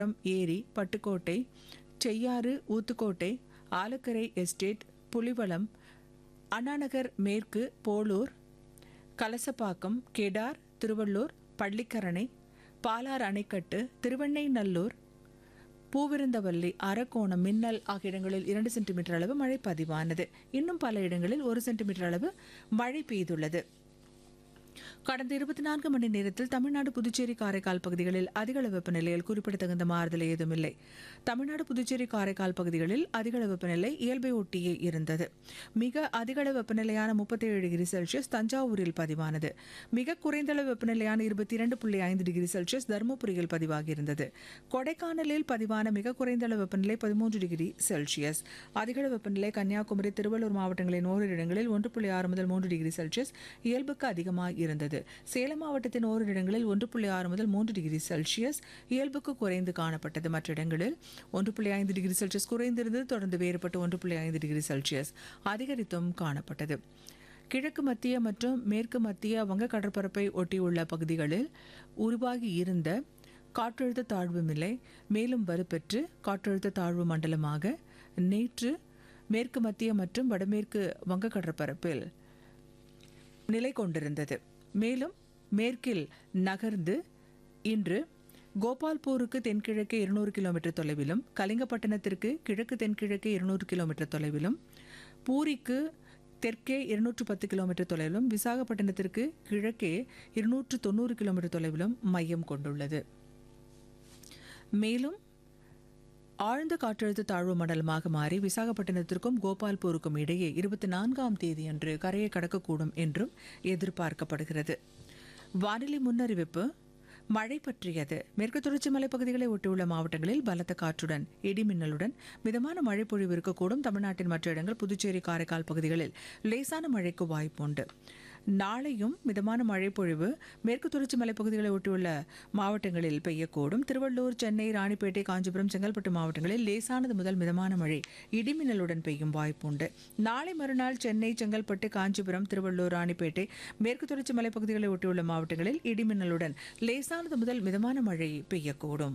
ஏரி பட்டுக்கோட்டை செய்யாறு ஊத்துக்கோட்டை ஆலக்கரை எஸ்டேட் புலிவலம் அண்ணாநகர் மேற்கு போளூர் கலசப்பாக்கம் கெடார் திருவள்ளூர் பள்ளிக்கரணை பாலார் அணைக்கட்டு திருவெண்ணைநல்லூர் பூவிருந்தவல்லி அரக்கோணம் மின்னல் ஆகிய இடங்களில் இரண்டு சென்டிமீட்டர் அளவு மழை பதிவானது இன்னும் பல இடங்களில் ஒரு சென்டிமீட்டர் அளவு மழை பெய்துள்ளது கடந்த இருபத்தி நான்கு மணி நேரத்தில் தமிழ்நாடு புதுச்சேரி காரைக்கால் பகுதிகளில் அதிகளவு வெப்பநிலையில் குறிப்பிடத்தகுந்த மாறுதல் ஏதுமில்லை தமிழ்நாடு புதுச்சேரி காரைக்கால் பகுதிகளில் அதிகளவு வெப்பநிலை இயல்பை ஒட்டியே இருந்தது மிக அதிகளவு வெப்பநிலையான முப்பத்தி ஏழு டிகிரி செல்சியஸ் தஞ்சாவூரில் பதிவானது மிக குறைந்தளவு வெப்பநிலையான இருபத்தி இரண்டு புள்ளி ஐந்து டிகிரி செல்சியஸ் தருமபுரியில் பதிவாகியிருந்தது கொடைக்கானலில் பதிவான மிக குறைந்தளவு வெப்பநிலை பதிமூன்று டிகிரி செல்சியஸ் அதிகளவு வெப்பநிலை கன்னியாகுமரி திருவள்ளூர் மாவட்டங்களின் ஓரிரு இடங்களில் ஒன்று புள்ளி ஆறு முதல் மூன்று டிகிரி செல்சியஸ் இயல்புக்கு அதிகமாக இருந்தது சேலம் மாவட்டத்தின் ஓரிரு இடங்களில் ஒன்று புள்ளி ஆறு முதல் மூன்று டிகிரி செல்சியஸ் இயல்புக்கு குறைந்து காணப்பட்டது மற்ற இடங்களில் ஒன்று புள்ளி ஐந்து டிகிரி செல்சியஸ் குறைந்திருந்தது தொடர்ந்து வேறுபட்டு ஒன்று புள்ளி ஐந்து டிகிரி செல்சியஸ் அதிகரித்தும் காணப்பட்டது கிழக்கு மத்திய மற்றும் மேற்கு மத்திய வங்க கடற்பரப்பை ஒட்டியுள்ள பகுதிகளில் உருவாகி இருந்த காற்றழுத்த தாழ்வு நிலை மேலும் வலுப்பெற்று காற்றழுத்த தாழ்வு மண்டலமாக நேற்று மேற்கு மத்திய மற்றும் வடமேற்கு வங்க கடற்பரப்பில் நிலை கொண்டிருந்தது மேலும் மேற்கில் நகர்ந்து இன்று கோபால்பூருக்கு தென்கிழக்கே இருநூறு கிலோமீட்டர் தொலைவிலும் கலிங்கப்பட்டணத்திற்கு கிழக்கு தென்கிழக்கே இருநூறு கிலோமீட்டர் தொலைவிலும் பூரிக்கு தெற்கே இருநூற்று பத்து கிலோமீட்டர் தொலைவிலும் விசாகப்பட்டினத்திற்கு கிழக்கே இருநூற்று தொண்ணூறு கிலோமீட்டர் தொலைவிலும் மையம் கொண்டுள்ளது மேலும் ஆழ்ந்த காற்றழுத்த தாழ்வு மண்டலமாக மாறி விசாகப்பட்டினத்திற்கும் கோபால்பூருக்கும் இடையே இருபத்தி நான்காம் தேதியன்று கரையை கடக்கக்கூடும் என்றும் எதிர்பார்க்கப்படுகிறது வானிலை முன்னறிவிப்பு மழை பற்றியது மேற்கு தொடர்ச்சி மலைப்பகுதிகளை ஒட்டியுள்ள மாவட்டங்களில் பலத்த காற்றுடன் இடி மின்னலுடன் மிதமான மழை பொழிவு இருக்கக்கூடும் தமிழ்நாட்டின் மற்ற இடங்கள் புதுச்சேரி காரைக்கால் பகுதிகளில் லேசான மழைக்கு வாய்ப்புண்டு நாளையும் மிதமான மழை பொழிவு மேற்கு தொடர்ச்சி மலைப்பகுதிகளை ஒட்டியுள்ள மாவட்டங்களில் பெய்யக்கூடும் திருவள்ளூர் சென்னை ராணிப்பேட்டை காஞ்சிபுரம் செங்கல்பட்டு மாவட்டங்களில் லேசானது முதல் மிதமான மழை இடிமின்னலுடன் பெய்யும் வாய்ப்புண்டு நாளை மறுநாள் சென்னை செங்கல்பட்டு காஞ்சிபுரம் திருவள்ளூர் ராணிப்பேட்டை மேற்கு தொடர்ச்சி மலைப்பகுதிகளை ஒட்டியுள்ள மாவட்டங்களில் இடிமின்னலுடன் லேசானது முதல் மிதமான மழை பெய்யக்கூடும்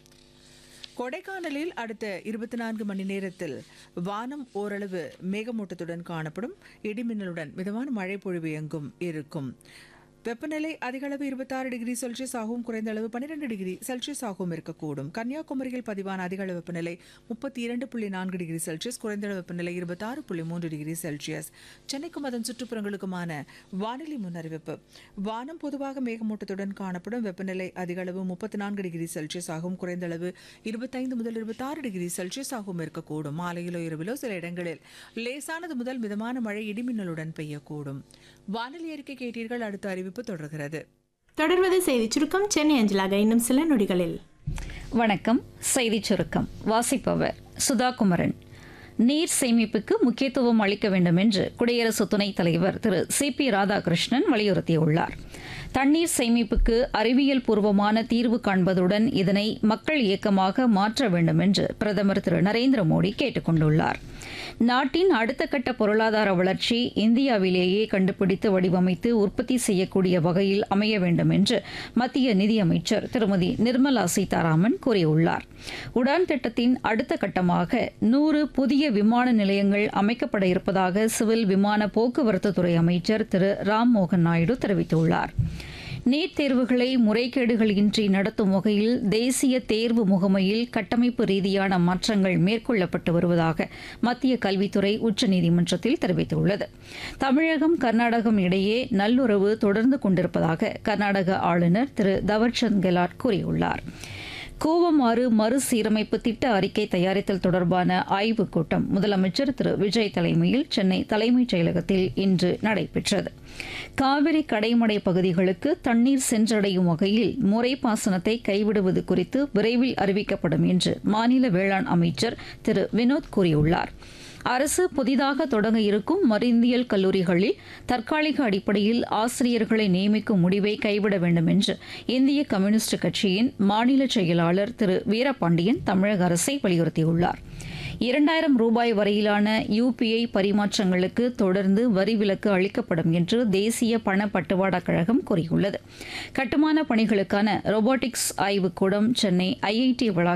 கொடைக்கானலில் அடுத்த இருபத்தி நான்கு மணி நேரத்தில் வானம் ஓரளவு மேகமூட்டத்துடன் காணப்படும் இடிமின்னலுடன் மிதமான மழை பொழிவு எங்கும் இருக்கும் வெப்பநிலை அதிக அளவு இருபத்தாறு டிகிரி செல்சியஸ் ஆகவும் குறைந்த அளவு பன்னிரெண்டு டிகிரி செல்சியஸ் ஆகவும் இருக்கக்கூடும் கன்னியாகுமரியில் பதிவான அதிக அளவு வெப்பநிலை முப்பத்தி இரண்டு புள்ளி நான்கு டிகிரி செல்சியஸ் குறைந்த அளவு வெப்பநிலை இருபத்தாறு புள்ளி மூன்று டிகிரி செல்சியஸ் சென்னைக்கும் அதன் சுற்றுப்புறங்களுக்குமான வானிலை முன்னறிவிப்பு வானம் பொதுவாக மேகமூட்டத்துடன் காணப்படும் வெப்பநிலை அதிக அளவு முப்பத்தி நான்கு டிகிரி செல்சியஸ் ஆகவும் குறைந்த அளவு இருபத்தைந்து முதல் இருபத்தாறு டிகிரி செல்சியஸ் ஆகவும் இருக்கக்கூடும் மாலையிலோ இரவிலோ சில இடங்களில் லேசானது முதல் மிதமான மழை இடிமின்னலுடன் பெய்யக்கூடும் வானிலை அறிக்கை கேட்டீர்கள் அடுத்த அறிவிப்பு தொடர்கிறது தொடர்வது செய்திச் சுருக்கம் சென்னை அஞ்சலாக இன்னும் சில நொடிகளில் வணக்கம் செய்திச் சுருக்கம் வாசிப்பவர் சுதா குமரன் நீர் சேமிப்புக்கு முக்கியத்துவம் அளிக்க வேண்டும் என்று குடியரசு துணைத் தலைவர் திரு சி பி ராதாகிருஷ்ணன் வலியுறுத்தியுள்ளார் தண்ணீர் சேமிப்புக்கு அறிவியல் பூர்வமான தீர்வு காண்பதுடன் இதனை மக்கள் இயக்கமாக மாற்ற வேண்டும் என்று பிரதமர் திரு நரேந்திர மோடி கேட்டுக் கொண்டுள்ளார் நாட்டின் அடுத்த கட்ட பொருளாதார வளர்ச்சி இந்தியாவிலேயே கண்டுபிடித்து வடிவமைத்து உற்பத்தி செய்யக்கூடிய வகையில் அமைய வேண்டும் என்று மத்திய நிதியமைச்சர் திருமதி நிர்மலா சீதாராமன் கூறியுள்ளார் உடான் திட்டத்தின் அடுத்த கட்டமாக நூறு புதிய விமான நிலையங்கள் அமைக்கப்பட இருப்பதாக சிவில் விமான போக்குவரத்து துறை அமைச்சர் திரு ராம் மோகன் நாயுடு தெரிவித்துள்ளார் நீட் தேர்வுகளை முறைகேடுகள் இன்றி நடத்தும் வகையில் தேசிய தேர்வு முகமையில் கட்டமைப்பு ரீதியான மாற்றங்கள் மேற்கொள்ளப்பட்டு வருவதாக மத்திய கல்வித்துறை உச்சநீதிமன்றத்தில் தெரிவித்துள்ளது தமிழகம் கர்நாடகம் இடையே நல்லுறவு தொடர்ந்து கொண்டிருப்பதாக கர்நாடக ஆளுநர் திரு தவர்சந்த் கெலாட் கூறியுள்ளார் கூவமாறு மறுசீரமைப்பு திட்ட அறிக்கை தயாரித்தல் தொடர்பான ஆய்வுக் கூட்டம் முதலமைச்சர் திரு விஜய் தலைமையில் சென்னை தலைமைச் செயலகத்தில் இன்று நடைபெற்றது காவிரி கடைமடை பகுதிகளுக்கு தண்ணீர் சென்றடையும் வகையில் முறைப்பாசனத்தை கைவிடுவது குறித்து விரைவில் அறிவிக்கப்படும் என்று மாநில வேளாண் அமைச்சர் திரு வினோத் கூறியுள்ளார் அரசு புதிதாக தொடங்க இருக்கும் மருந்தியல் கல்லூரிகளில் தற்காலிக அடிப்படையில் ஆசிரியர்களை நியமிக்கும் முடிவை கைவிட வேண்டும் என்று இந்திய கம்யூனிஸ்ட் கட்சியின் மாநில செயலாளர் திரு வீரபாண்டியன் தமிழக அரசை வலியுறுத்தியுள்ளார் இரண்டாயிரம் ரூபாய் வரையிலான யுபிஐ பரிமாற்றங்களுக்கு தொடர்ந்து வரி விலக்கு அளிக்கப்படும் என்று தேசிய பண பட்டுவாடா கழகம் கூறியுள்ளது கட்டுமான பணிகளுக்கான ரோபோட்டிக்ஸ் ஆய்வுக்கூடம் சென்னை ஐஐடி வளாகத்தில்